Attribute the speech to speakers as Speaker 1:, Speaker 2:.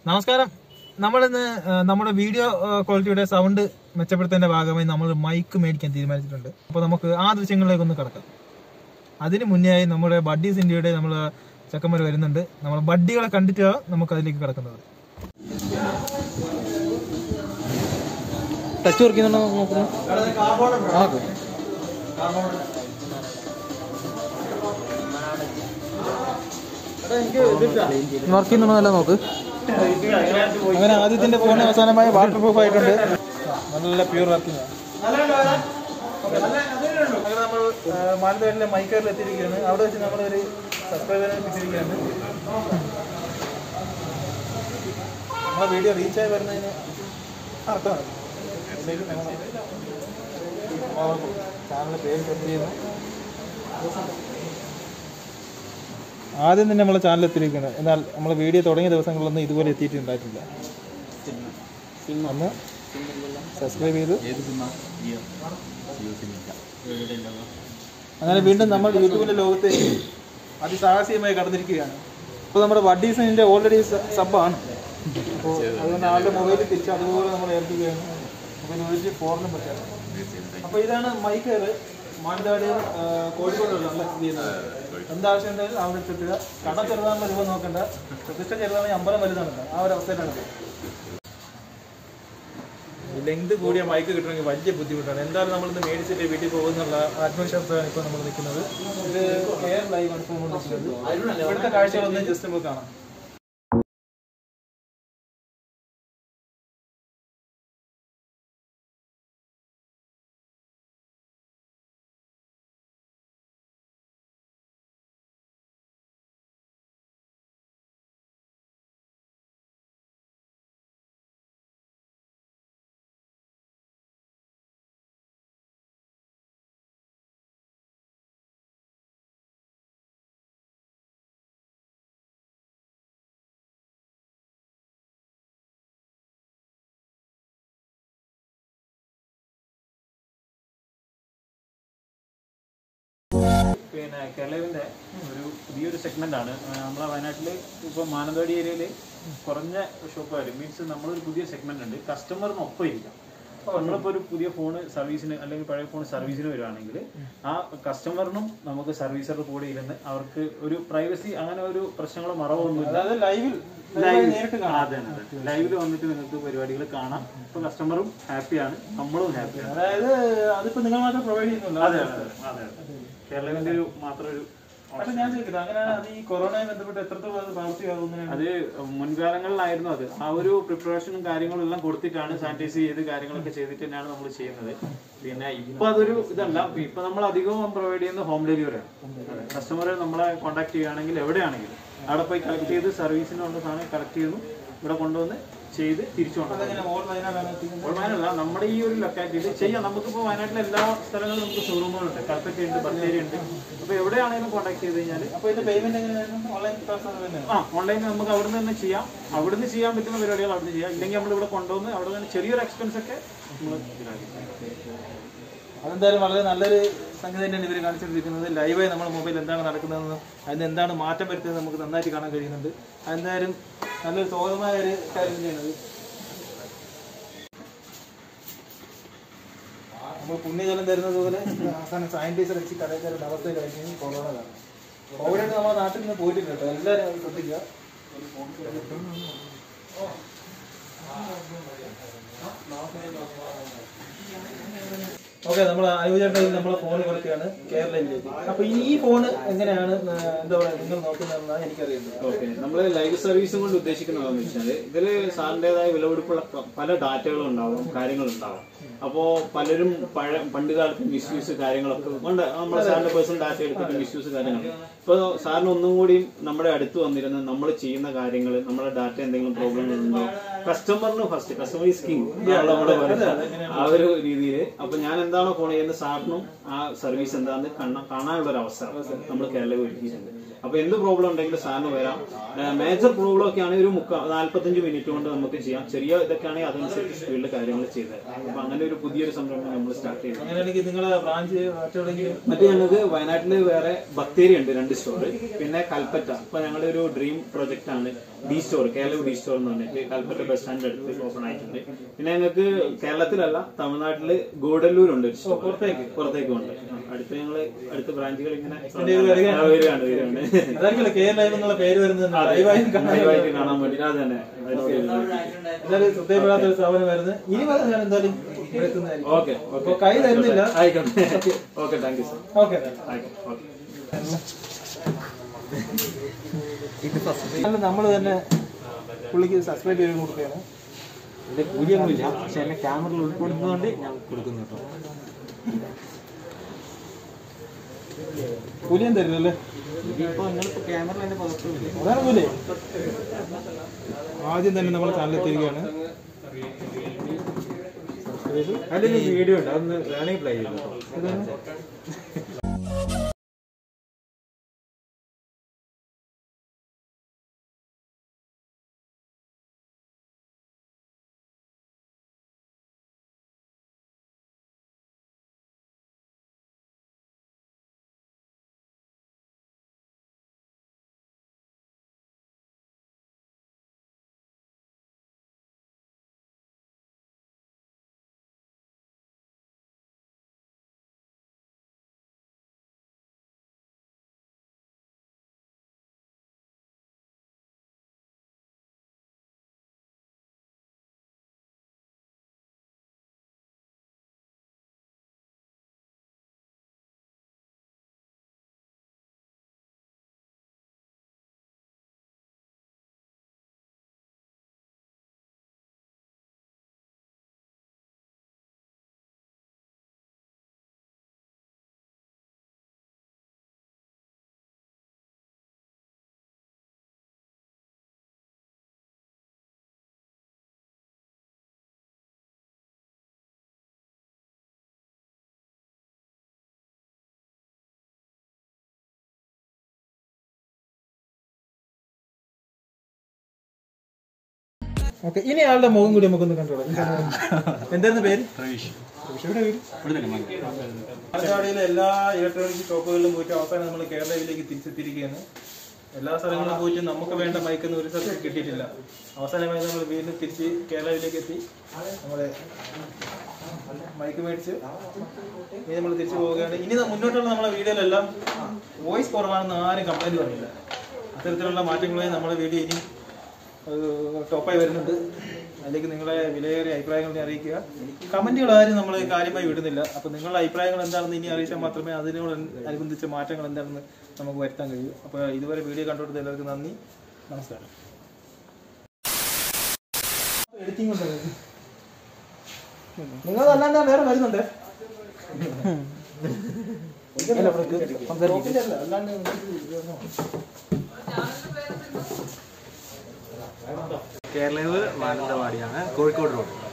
Speaker 1: നമസ്കാരം നമ്മളിന്ന് ആ, നമ്മുടെ വീഡിയോ ആ, ക്വാളിറ്റിയുടെ സൗണ്ട് മെച്ചപ്പെടുത്തുന്നതിന്റെ ഭാഗമായി നമ്മൾ മൈക്ക് മേടിക്കാൻ തീരുമാനിച്ചിട്ടുണ്ട് അപ്പോൾ നമുക്ക് ആ ദൃശ്യങ്ങളിലേക്ക് ഒന്ന് കിടക്കാം അതിന് മുന്നേ ആയി നമ്മുടെ ബഡ്ഡീസ് ഇന്ത്യയുടെ നമ്മൾ ചെക്കന്മാർ വരുന്നുണ്ട് നമ്മൾ ബഡ്ഡികളെ കണ്ടിട്ടാണ് നമുക്ക് അതിലേക്ക് കിടക്കുന്നത്
Speaker 2: ടച്ച് വർക്ക് ചെയ്യുന്നുണ്ടോ നോക്കുന്നു ആ വർക്ക് ചെയ്യുന്നുണ്ടോ നല്ല നോക്ക്
Speaker 1: അങ്ങനെ ആദ്യത്തിന്റെ ഫോൺ അവസാനമായി വാട്ടർ പ്രൂഫ് ആയിട്ടുണ്ട് നല്ല പ്യൂർ വർക്കിംഗ് അങ്ങനെ നമ്മൾ മാനന്തവാടിയിലെ മൈക്കറിൽ എത്തിയിരിക്കുകയാണ് അവിടെ വെച്ച് നമ്മളൊരു സബ്സ്ക്രൈബറെ എത്തിച്ചിരിക്കുകയാണ് നമ്മളെ വീഡിയോ റീച്ചായി വരുന്നതിന് അർത്ഥമാണ് ചാനലിന്റെ പേര് സെറ്റ് ചെയ്യുന്നു ആദ്യം തന്നെ നമ്മളെ ചാനൽ എത്തിയിരിക്കുകയാണ് എന്നാൽ നമ്മളെ വീഡിയോ തുടങ്ങിയ ദിവസങ്ങളിലൊന്നും ഇതുപോലെ എത്തിയിട്ടുണ്ടായിട്ടില്ല ഒന്ന് സബ്സ്ക്രൈബ് ചെയ്തു അങ്ങനെ വീണ്ടും നമ്മൾ യൂട്യൂബിന്റെ ലോകത്ത് അതിസാഹസികമായി കടന്നിരിക്കുകയാണ് ഇപ്പോൾ നമ്മുടെ വഡീസിന്റെ ഓൾറെഡി സബ്ബാണ് അപ്പോൾ അതുകൊണ്ട് ആളുടെ മൊബൈലിൽ തിരിച്ച് അതുപോലെ നമ്മൾ ഏൽപ്പിക്കുകയാണ് മൊബൈൽ ഒഴിച്ച് ഫോറിനും പറ്റാം അപ്പോൾ ഇതാണ് മൈക്കർ മാനന്തവാടി ആ, കോഴിക്കോടുള്ള സ്ഥിതി ചെയ്യുന്നത് എന്താവശ്യം ഉണ്ടെങ്കിലും അവിടെ എത്തിക്കുക കട ചെറുതാണുള്ള രൂപ നോക്കണ്ട പ്രതിഷ്ഠ ചെറുതാണെങ്കിൽ അമ്പലം വലുതാണ് ആ ഒരു അവസ്ഥയിലാണ് ഇത്. ഈ ലെങ്ത് കൂടിയ മൈക്ക് കിട്ടണമെങ്കിൽ വലിയ ബുദ്ധിമുട്ടാണ് എന്തായാലും നമ്മളിന്ന് മേടിച്ചിട്ട് വീട്ടിൽ പോകുന്നുള്ള ആത്മവിശ്വാസമാണ് ഇപ്പോൾ നമ്മൾ നിൽക്കുന്നത് ഇത് കെയർ ലൈവ് ആണ് ഇപ്പോൾ നമ്മൾ നിൽക്കുന്നത് ഇവിടുത്തെ കാഴ്ചകളൊന്നും ജസ്റ്റ് നമുക്ക് കാണാം
Speaker 3: പിന്നെ കേരളവിന്റെ ഒരു പുതിയൊരു സെഗ്മെന്റ് ആണ് ആ, നമ്മളെ വയനാട്ടിൽ ഇപ്പോൾ മാനന്തവാടി ഏരിയയിൽ കുറഞ്ഞ ഷോപ്പുകാർ മീൻസ് നമ്മളൊരു പുതിയ സെഗ്മെന്റ് ഉണ്ട് കസ്റ്റമറിന് ഒപ്പം ഇരിക്കാം നമ്മളിപ്പോൾ ഒരു പുതിയ ഫോൺ സർവീസിന് അല്ലെങ്കിൽ പഴയ ഫോൺ സർവീസിന് വരുവാണെങ്കിൽ ആ കസ്റ്റമറിനും നമുക്ക് സർവീസറുടെ കൂടെ ഇരുന്ന് അവർക്ക് ഒരു പ്രൈവസി അങ്ങനെ ഒരു പ്രശ്നങ്ങളോ മറവൊന്നുമില്ല
Speaker 1: അതായത് ലൈവിൽ
Speaker 3: ലൈവ്
Speaker 1: നേരിട്ട്
Speaker 3: അതെ അതെ ലൈവിൽ വന്നിട്ട് നിങ്ങൾക്ക് പരിപാടികൾ കാണാം ഇപ്പൊ കസ്റ്റമറും ഹാപ്പിയാണ് നമ്മളും ഹാപ്പിയാണ്
Speaker 1: അതായത് അതിപ്പോ നിങ്ങൾ മാത്രം പ്രൊവൈഡ് ചെയ്യുന്നുണ്ടോ
Speaker 3: അതെ അതെ അതെ അതെ കേരളത്തിന്റെ ഒരു മാത്രം ഒരു
Speaker 1: പക്ഷെ ഞാൻ ചോദിക്കട്ടെ അങ്ങനെ അത് ഈ കൊറോണയെ ബന്ധപ്പെട്ട് എത്രത്തോളം അത് പ്രാവർത്തികമാകുന്നതിനാണ്
Speaker 3: അത് മുൻകാലങ്ങളിലായിരുന്നു അത് ആ ഒരു പ്രിപ്പറേഷനും കാര്യങ്ങളും എല്ലാം കൊടുത്തിട്ടാണ് സാനിറ്റൈസ് ചെയ്ത് കാര്യങ്ങളൊക്കെ ചെയ്തിട്ട് തന്നെയാണ് നമ്മൾ ചെയ്യുന്നത് പിന്നെ ഇപ്പൊ അതൊരു ഇതല്ല ഇപ്പൊ നമ്മൾ അധികവും പ്രൊവൈഡ് ചെയ്യുന്നത് ഹോം ഡെലിവറിയാണ് കസ്റ്റമറെ നമ്മളെ കോൺടാക്ട് ചെയ്യുകയാണെങ്കിൽ എവിടെയാണെങ്കിലും അവിടെ പോയി കളക്ട് ചെയ്ത് സർവീസിന് കൊണ്ട് സാധനം കളക്ട് ചെയ്യുന്നു ഇവിടെ കൊണ്ടുവന്ന് ചെയ്ത് തിരിച്ചു കൊണ്ടുവന്നു
Speaker 1: അതങ്ങനെ ഓൾ വയനാടാണ് എത്തിക്കുന്നത്
Speaker 3: ഓൾമാനല്ല നമ്മുടെ ഈ ഒരു ലൊക്കാലിറ്റിയിൽ ചെയ്യാം നമുക്കിപ്പോൾ വയനാട്ടിലെ എല്ലാ സ്ഥലങ്ങളിലും നമുക്ക് ഷോറൂമുകളുണ്ട് കൽപ്പറ്റ ഉണ്ട് ബത്തേരി ഉണ്ട് അപ്പോൾ എവിടെയാണെങ്കിലും കോൺടാക്ട് ചെയ്ത് കഴിഞ്ഞാൽ
Speaker 1: അപ്പൊ ഇതിന്റെ പേയ്മെന്റ് എങ്ങനെയായിരുന്നു ഓൺലൈൻ ട്രാൻസ്ഫർ തന്നെയാണ്
Speaker 3: ആ ഓൺലൈനിൽ നമുക്ക് അവിടെ നിന്ന് തന്നെ ചെയ്യാം അവിടുന്ന് ചെയ്യാൻ പറ്റുന്ന പരിപാടികൾ അവിടെ ചെയ്യാം ഇല്ലെങ്കിൽ നമ്മൾ ഇവിടെ കൊണ്ടുവന്ന് അവിടെ നിന്ന് ചെറിയൊരു എക്സ്പെൻസ് ഒക്കെ നമ്മൾ
Speaker 1: അതെന്തായാലും വളരെ നല്ലൊരു സംഗതി തന്നെയാണ് ഇവർ കാണിച്ചുകൊണ്ടിരിക്കുന്നത് ലൈവായി നമ്മുടെ മൊബൈൽ എന്താണ് നടക്കുന്നതെന്ന് അതിന് എന്താണ് മാറ്റം വരുത്തുന്നത് നമുക്ക് നന്നായിട്ട് കാണാൻ കഴിയുന്നുണ്ട് അതെന്തായാലും നല്ലൊരു തോന്നമായ ഒരു കാര്യം തന്നെയാണ് അത് നമ്മൾ പുണ്യജലം തരുന്നത് പോലെ അവസാനം സാനിറ്റൈസർ വെച്ച് കടയിൽ തരുന്ന അവസ്ഥയിലായിരിക്കും കൊറോണ കാരണം കോവിഡ് നമ്മുടെ നാട്ടിൽ നിന്ന് പോയിട്ടില്ല കേട്ടോ എല്ലാവരും അത് ശ്രദ്ധിക്കുക ഓക്കെ നമ്മൾ ആയോജന നമ്മളെ ഫോൺ കൊടുക്കുകയാണ് കേരളയിലേക്ക് അപ്പൊ ഇനി ഈ ഫോൺ എങ്ങനെയാണ് ആ, എന്താ പറയുക നിങ്ങൾ നോക്കുന്നതെന്നാണ് എനിക്കറിയുന്നത്
Speaker 3: ഓക്കെ നമ്മൾ ലൈവ് സർവീസും കൊണ്ട് ഉദ്ദേശിക്കുന്നതെന്ന് വെച്ചാൽ ഇതിൽ സാറിൻ്റെതായ വിലപിടിപ്പുള്ള ക- പല ഡാറ്റകളും ഉണ്ടാവും കാര്യങ്ങളുണ്ടാവും അപ്പോൾ പലരും പഴ പണ്ട് കാലത്ത് മിസ്യൂസ് കാര്യങ്ങളൊക്കെ ഉണ്ട് നമ്മുടെ സാറിന്റെ പേഴ്സണൽ ഡാറ്റ എടുത്തിട്ട് മിസ്യൂസ് കാര്യങ്ങൾ ഇപ്പോൾ സാറിന് ഒന്നും കൂടി നമ്മുടെ അടുത്ത് വന്നിരുന്ന് നമ്മൾ ചെയ്യുന്ന കാര്യങ്ങൾ നമ്മുടെ ഡാറ്റ എന്തെങ്കിലും പ്രോബ്ലം ഉണ്ടോ കസ്റ്റമറിന് ഫസ്റ്റ് കസ്റ്റമർ ഈസ് കിങ് നമ്മുടെ പറയുന്നത് ആ ഒരു രീതിയിൽ അപ്പൊ ഞാൻ എന്താണോ ഫോൺ ചെയ്യുന്നത് സാറിനും ആ സർവീസ് എന്താണെന്ന് കാണാൻ കാണാനുള്ള ഒരു അവസരം നമ്മൾ കേരള ഒരുക്കിയിട്ടുണ്ട് അപ്പൊ എന്ത് പ്രോബ്ലം ഉണ്ടെങ്കിലും സാറിന് വരാം മേജർ പ്രോബ്ലം ഒക്കെ ആണെങ്കിൽ ഒരു മുക്കാ നാല്പത്തഞ്ച് മിനിറ്റ് കൊണ്ട് നമുക്ക് ചെയ്യാം ചെറിയ ഇതൊക്കെ ആണെങ്കിൽ അതനുസരിച്ച് സ്പീഡിൽ കാര്യങ്ങൾ ചെയ്ത് അപ്പൊ അങ്ങനെ ഒരു പുതിയൊരു സംരംഭം നമ്മൾ സ്റ്റാർട്ട് ചെയ്തു
Speaker 1: അങ്ങനെയാണെങ്കിൽ നിങ്ങളെ ബ്രാഞ്ച് മറ്റെവിടെയെങ്കിലും
Speaker 3: മറ്റേ ഞങ്ങൾക്ക് വയനാട്ടിൽ വേറെ ബത്തേരി ഉണ്ട് രണ്ട് സ്റ്റോർ പിന്നെ കൽപ്പറ്റ ഇപ്പൊ ഞങ്ങളുടെ ഒരു ഡ്രീം പ്രൊജക്ട് ആണ് D store Kerala D store എന്ന് പറഞ്ഞിട്ട് കൽപ്പറ്റ ബസ് സ്റ്റാൻഡിന്റെ അടുത്ത് ഓപ്പൺ ആയിട്ടുണ്ട് പിന്നെ ഞങ്ങൾക്ക് കേരളത്തിലല്ല തമിഴ്നാട്ടില് ഗൂഡല്ലൂരുണ്ട് ഒരു സ്റ്റോർ പുറത്തേക്ക് പുറത്തേക്കും ഉണ്ട് ആ, അടുത്ത് ഞങ്ങള് അടുത്ത ബ്രാഞ്ചുകൾ ഇങ്ങനെ ആ, വരികയാണ് വരികയാണ്
Speaker 1: അതായിരിക്കും കെ ലൈവ് എന്നുള്ള പേര് വരുന്നത് ലൈവായും കാണാൻ
Speaker 3: ലൈവായിട്ട് കാണാൻ വേണ്ടി അത് തന്നെ അതിനോട്
Speaker 1: എന്തായാലും ശ്രദ്ധയിൽപ്പെടാത്ത ഒരു സ്ഥാപനം വരുന്നത് ഇനി വന്ന് ഞാൻ എന്തായാലും ഇവിടെ എത്തുന്നതായിരിക്കും
Speaker 3: ഓക്കെ
Speaker 1: അപ്പൊ കൈ തരുന്നില്ല
Speaker 3: ആയിക്കോട്ടെ okay thank you sir
Speaker 1: okay
Speaker 3: ആയിക്കോട്ടെ ഓക്കെ
Speaker 1: നമ്മൾ തന്നെ പുള്ളിക്ക് സബ്സ്ക്രൈബ് ചെയ്ത് കൊടുക്കുകയാണ്
Speaker 2: ഇത് കൂലിയൊന്നുമില്ല പക്ഷെ എന്നെ ക്യാമറയിൽ ഉൾപ്പെടുന്നതുകൊണ്ട് ഞാൻ കൊടുക്കുന്നു കേട്ടോ
Speaker 1: കൂലിയും തരില്ലല്ലേ
Speaker 2: ഇതിപ്പോ നിങ്ങളിപ്പോ ക്യാമറയിൽ എന്നെ പകർത്തുന്നില്ല
Speaker 1: അതാണ് കൂലി ആദ്യം തന്നെ നമ്മൾ ചാനലെത്തിയിരിക്കുകയാണ്
Speaker 2: അതിലൊരു വീഡിയോ ഉണ്ട് അതൊന്ന് വേണമെങ്കിൽ പ്ലേ ചെയ്തു
Speaker 1: ഓക്കെ ഇനി ആളുടെ മുഖം കൂടി നമുക്കൊന്ന് കണ്ടോളാം എന്തായിരുന്നു പേര് എവിടെ വീട് പാലക്കാടിലെ എല്ലാ ഇലക്ട്രോണിക് ഷോപ്പുകളിലും പോയിട്ട് അവസാനം നമ്മൾ കേരളയിലേക്ക് തിരിച്ചെത്തിയിരിക്കുകയാണ് എല്ലാ സ്ഥലങ്ങളിലും പോയിട്ട് നമുക്ക് വേണ്ട മൈക്കൊന്നും ഒരു സ്ഥലത്ത് കിട്ടിയിട്ടില്ല അവസാനമായി നമ്മൾ വീണ്ടും തിരിച്ച് കേരളയിലേക്ക് എത്തി നമ്മുടെ മൈക്ക് മേടിച്ച് ഇനി നമ്മൾ തിരിച്ചു പോവുകയാണ് ഇനി ന- മുന്നോട്ടുള്ള നമ്മുടെ വീഡിയോയിലെല്ലാം വോയിസ് കുറവാണെന്ന് ആരും കംപ്ലൈന്റ് പറഞ്ഞില്ല അത്തരത്തിലുള്ള മാറ്റങ്ങളായി നമ്മുടെ വീഡിയോ ഇനി ഏഹ്, ടോപ്പായി വരുന്നുണ്ട് അതിലേക്ക് നിങ്ങളെ വിലയേറിയ അഭിപ്രായങ്ങൾ ഇനി അറിയിക്കുക കമന്റുകൾ ആരും നമ്മൾ കാര്യമായി വിടുന്നില്ല അപ്പൊ നിങ്ങളുടെ അഭിപ്രായങ്ങൾ എന്താണെന്ന് ഇനി അറിയിച്ചാൽ മാത്രമേ അതിനോട് അനുബന്ധിച്ച മാറ്റങ്ങൾ എന്താണെന്ന് നമുക്ക് വരുത്താൻ കഴിയൂ അപ്പൊ ഇതുവരെ വീഡിയോ കണ്ടുകൊടുത്ത എല്ലാവർക്കും നന്ദി നമസ്കാരം എഡിറ്റിംഗ് ഉണ്ട് നിങ്ങൾ അല്ലാണ്ട് വേറെ വരുന്നുണ്ട് അല്ലാണ്ട്
Speaker 2: കേരളീവ് മാനന്തവാടിയാണ് കോഴിക്കോട് റോഡ്